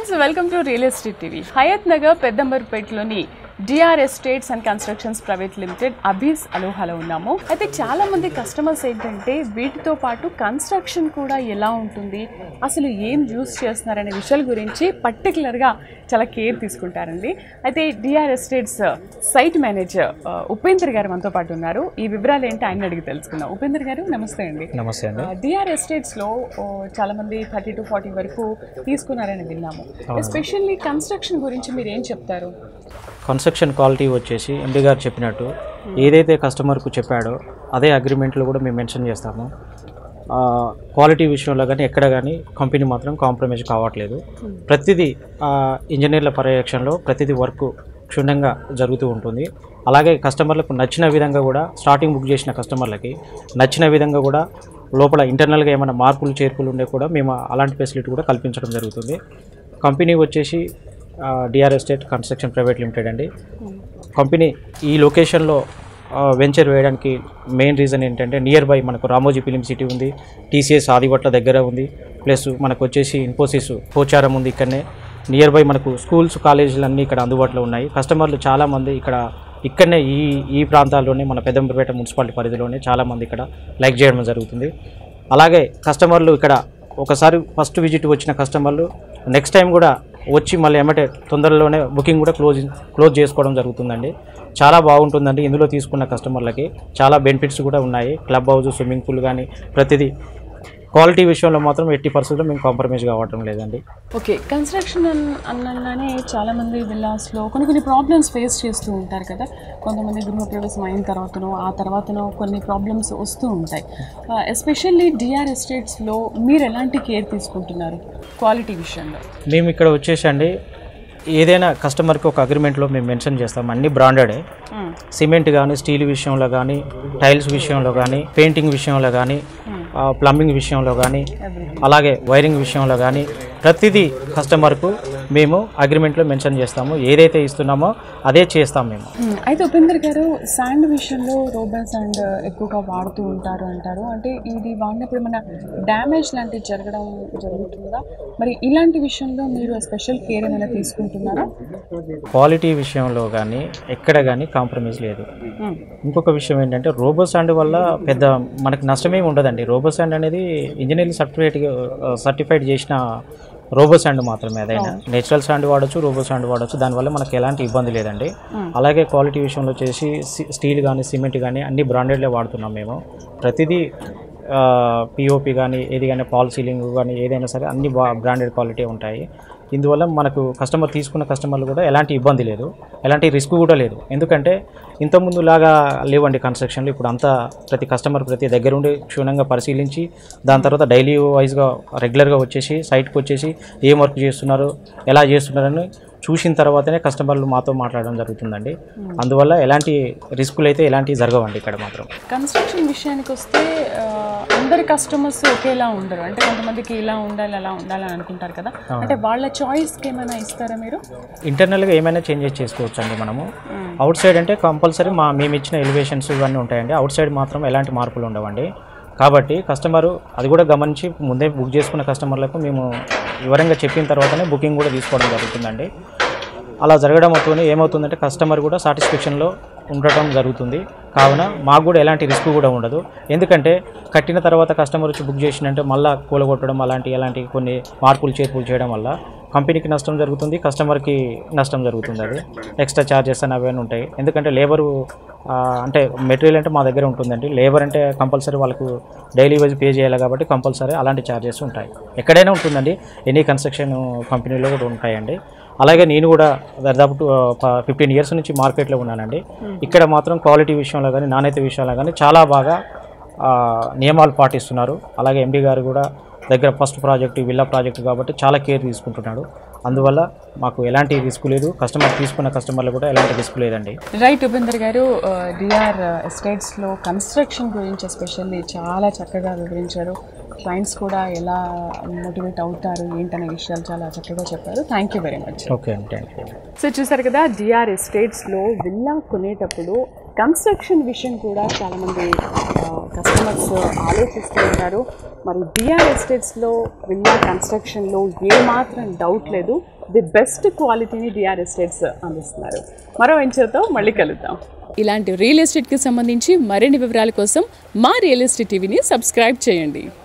Friends welcome to real estate TV Hayat Nagar పెద్దంబర్పేటలోని DR estates and constructions private limited అబీస్ అలోహాలో ఉన్నాము అయితే చాలా మంది కస్టమర్స్ ఏంటంటే వీటితో పాటు కన్స్ట్రక్షన్ కూడా ఎలా ఉంటుంది అసలు ఏం యూస్ చేస్తున్నారనే విషయాల గురించి పర్టికులర్గా చాలా కేర్ తీసుకుంటారండి అయితే డిఆర్ ఎస్టేట్స్ సైట్ మేనేజర్ ఆ, ఉపేందర్ గారు మనతో పాటు ఉన్నారు ఈ వివరాలు ఏంటి ఆయన అడిగి తెలుసుకుందాం ఉపేందర్ గారు నమస్తే అండి నమస్తే అండి డిఆర్ ఎస్టేట్స్లో చాలా మంది థర్టీ టు ఫార్టీ వరకు తీసుకున్నారని విన్నాము ఎస్పెషల్లీ కన్స్ట్రక్షన్ గురించి మీరు ఏం చెప్తారు కన్స్ట్రక్షన్ క్వాలిటీ వచ్చేసి ఎండి గారు చెప్పినట్టు ఏదైతే కస్టమర్కు చెప్పాడో అదే అగ్రిమెంట్లో కూడా మేము మెన్షన్ చేస్తాము ఆ, క్వాలిటీ విషయంలో కానీ ఎక్కడ కానీ కంపెనీ మాత్రం కాంప్రమైజ్ కావట్లేదు ప్రతిదీ ఆ, ఇంజనీర్ల పర్యవేక్షణలో ప్రతిదీ వర్క్ క్షుణ్ణంగా జరుగుతూ ఉంటుంది అలాగే కస్టమర్లకు నచ్చిన విధంగా కూడా స్టార్టింగ్ బుక్ చేసిన కస్టమర్లకి నచ్చిన విధంగా కూడా లోపల ఇంటర్నల్గా ఏమైనా మార్పులు చేర్పులు ఉండే కూడా మేము అలాంటి ఫెసిలిటీ కూడా కల్పించడం జరుగుతుంది కంపెనీ వచ్చేసి DR estate construction private limited అండి కంపెనీ ఈ లొకేషన్లో వెంచర్ వేయడానికి మెయిన్ రీజన్ ఏంటంటే నియర్ బై మనకు రామోజీ ఫిలిం సిటీ ఉంది టీసీఎస్ ఆదివట్ల దగ్గర ఉంది ప్లస్ మనకు వచ్చేసి ఇన్ఫోసిస్ పోచారం ఉంది ఇక్కడనే నియర్ బై మనకు స్కూల్స్ కాలేజీలు అన్నీ ఇక్కడ అందుబాటులో ఉన్నాయి కస్టమర్లు చాలామంది ఇక్కడ ఇక్కడనే ఈ ఈ ప్రాంతాల్లోనే మన పెద్దంపేట మున్సిపాలిటీ పరిధిలోనే చాలామంది ఇక్కడ లైక్ చేయడం జరుగుతుంది అలాగే కస్టమర్లు ఇక్కడ ఒకసారి ఫస్ట్ విజిట్ వచ్చిన కస్టమర్లు నెక్స్ట్ టైం కూడా వచ్చి మళ్ళీ ఏమంటే తొందరలోనే బుకింగ్ కూడా క్లోజ్ క్లోజ్ చేసుకోవడం జరుగుతుందండి చాలా బాగుంటుందండి ఇందులో తీసుకున్న కస్టమర్లకి చాలా బెనిఫిట్స్ కూడా ఉన్నాయి క్లబ్ హౌస్ స్విమ్మింగ్ పూల్ కానీ ప్రతిదీ క్వాలిటీ విషయంలో మాత్రం ఎట్టి పరిస్థితుల్లో మేము కాంప్రమైజ్ కావటం లేదండి ఓకే కన్స్ట్రక్షన్ అన్- అనగానే చాలా మంది విల్లాస్లో కొన్ని కొన్ని ప్రాబ్లమ్స్ ఫేస్ చేస్తూ ఉంటారు కదా కొంతమంది గృహప్రవేశం అయిన తర్వాతనో ఆ తర్వాతనో కొన్ని ప్రాబ్లమ్స్ వస్తూ ఉంటాయి ఎస్పెషల్లీ డిఆర్ ఎస్టేట్స్లో మీరు ఎలాంటి కేర్ తీసుకుంటున్నారు క్వాలిటీ విషయంలో మేము ఇక్కడ వచ్చేసి అండి ఏదైనా కస్టమర్కి ఒక అగ్రిమెంట్లో మేము మెన్షన్ చేస్తాం అన్ని బ్రాండెడే మ్మ్. సిమెంట్ కానీ స్టీల్ విషయంలో కానీ టైల్స్ విషయంలో కానీ పెయింటింగ్ విషయంలో కానీ ప్లంబింగ్ విషయంలో కానీ Everything. అలాగే వైరింగ్ విషయంలో కానీ ప్రతిదీ కస్టమర్కు మేము అగ్రిమెంట్లో మెన్షన్ చేస్తాము ఏదైతే ఇస్తున్నామో అదే చేస్తాం మేము మ్మ్. అయితే ఉపేందర్ గారు శాండ్ విషయంలో రోబర్ శాండ్ ఎక్కువగా వాడుతూ ఉంటారు అంటారు అంటే ఇది వాడినప్పుడు మన డ్యామేజ్ లాంటివి జరగడం జరుగుతుందా మరి ఇలాంటి విషయంలో మీరు స్పెషల్ కేర్ ఏమైనా తీసుకుంటున్నారా క్వాలిటీ విషయంలో కానీ ఎక్కడ కానీ కాంప్రమైజ్ లేదు మ్మ్. ఇంకొక విషయం ఏంటంటే రోబో శాండ్ వల్ల పెద్ద మనకి నష్టమేమి ఉండదండి రోబో శాండ్ అనేది ఇంజనీరింగ్ సర్టిఫికేట్ సర్టిఫైడ్ చేసిన రోబో శాండ్ మాత్రమే అదైనా నేచురల్ శాండ్ వాడచ్చు రోబో శాండ్ వాడచ్చు దానివల్ల మనకి ఎలాంటి ఇబ్బంది లేదండి అలాగే క్వాలిటీ విషయంలో వచ్చేసి సి- స్టీల్ కానీ సిమెంట్ కానీ అన్ని బ్రాండెడ్లే వాడుతున్నాం మేము ప్రతిదీ పిఓపి కానీ ఏది కానీ పాల్ సీలింగ్ కానీ ఏదైనా సరే అన్ని బా బ్రాండెడ్ క్వాలిటీ ఉంటాయి ఇందువల్ల మనకు కస్టమర్ తీసుకున్న కస్టమర్లు కూడా ఎలాంటి ఇబ్బంది లేదు ఎలాంటి రిస్క్ కూడా లేదు ఎందుకంటే ఇంతకుముందు లాగా లేవండి కన్స్ట్రక్షన్లు ఇప్పుడు అంతా ప్రతి కస్టమర్ ప్రతి దగ్గరుండి క్షుణ్ణంగా పరిశీలించి దాని తర్వాత డైలీ వైజ్గా రెగ్యులర్గా వచ్చేసి సైట్కి వచ్చేసి ఏం వర్క్ చేస్తున్నారు ఎలా చేస్తున్నారని చూసిన తర్వాతనే కస్టమర్లు మాతో మాట్లాడడం జరుగుతుందండి అందువల్ల ఎలాంటి రిస్కులు అయితే ఎలాంటివి జరగవండి ఇక్కడ మాత్రం కన్స్ట్రక్షన్ విషయానికి వస్తే ఆ, అందరి కస్టమర్స్ ఒకేలా ఉండరు అంటే కొంతమందికి ఇలా ఉండాలి అలా ఉండాలి అని అనుకుంటారు కదా అంటే వాళ్ళ చాయిస్కి ఏమైనా ఇస్తారా మీరు ఇంటర్నల్గా ఏమైనా చేంజెస్ చేసుకోవచ్చు అండి మనము అవుట్ సైడ్ అంటే కంపల్సరీ మా మేము ఇచ్చిన ఎలివేషన్స్ ఇవన్నీ ఉంటాయండి అవుట్ సైడ్ మాత్రం ఎలాంటి మార్పులు ఉండవండి కాబట్టి కస్టమరు అది కూడా గమనించి ముందే బుక్ చేసుకున్న కస్టమర్లకు మేము వివరంగా చెప్పిన తర్వాతనే బుకింగ్ కూడా తీసుకోవడం జరుగుతుందండి అలా జరగడం అవుతుంది ఏమవుతుందంటే కస్టమర్ కూడా సాటిస్ఫాక్షన్లో ఉండటం జరుగుతుంది కావున మాకు కూడా ఎలాంటి రిస్క్ కూడా ఉండదు ఎందుకంటే కట్టిన తర్వాత కస్టమర్ వచ్చి బుక్ చేసినంటే మళ్ళీ కూలగొట్టడం అలాంటి ఎలాంటి కొన్ని మార్పులు చేర్పులు చేయడం వల్ల కంపెనీకి నష్టం జరుగుతుంది కస్టమర్కి నష్టం జరుగుతుంది అది ఎక్స్ట్రా ఛార్జెస్ అని అవన్నీ ఉంటాయి ఎందుకంటే లేబరు అంటే మెటీరియల్ అంటే మా దగ్గర ఉంటుందండి లేబర్ అంటే కంపల్సరీ వాళ్ళకు డైలీ వైజ్ పే చేయాలి కాబట్టి కంపల్సరీ అలాంటి ఛార్జెస్ ఉంటాయి ఎక్కడైనా ఉంటుందండి ఎనీ కన్స్ట్రక్షన్ కంపెనీలో కూడా ఉంటాయండి అలాగే నేను కూడా దాదాపు ఫిఫ్టీన్ ఇయర్స్ నుంచి మార్కెట్లో ఉన్నానండి ఇక్కడ మాత్రం క్వాలిటీ విషయంలో కానీ నాణ్యత విషయంలో కానీ చాలా బాగా ఆ, నియమాలు పాటిస్తున్నారు అలాగే ఎండి గారు కూడా దగ్గర ఫస్ట్ ప్రాజెక్ట్ విల్లా ప్రాజెక్ట్ కాబట్టి చాలా కేర్ తీసుకుంటున్నాడు అందువల్ల మాకు ఎలాంటి రిస్క్ లేదు కస్టమర్ తీసుకున్న కస్టమర్లు కూడా ఎలాంటి రిస్క్ లేదండి రైట్ ఉపేందర్ గారు డిఆర్ ఎస్టేట్స్లో కన్స్ట్రక్షన్ గురించి ఎస్పెషల్లీ చాలా చక్కగా వివరించారు క్లయింట్స్ కూడా ఎలా మోటివేట్ అవుతారు ఏంటనే విషయాలు చాలా చక్కగా చెప్పారు thank you very much okay అండి థ్యాంక్ యూ సో చూసారు కదా డిఆర్ ఎస్టేట్స్లో విల్లా కొనేటప్పుడు కన్స్ట్రక్షన్ విషయం కూడా చాలామంది కస్టమర్స్ ఆలోచిస్తూ ఉంటారు మరి డిఆర్ ఎస్టేట్స్లో విన్నా కన్స్ట్రక్షన్లో ఏమాత్రం డౌట్ లేదు ది బెస్ట్ క్వాలిటీని డిఆర్ ఎస్టేట్స్ అందిస్తున్నారు మరో వెంచర్తో మళ్ళీ కలుద్దాం ఇలాంటి రియల్ ఎస్టేట్కి సంబంధించి మరిన్ని వివరాల కోసం మా రియల్ ఎస్టేట్ టీవీని సబ్స్క్రైబ్ చేయండి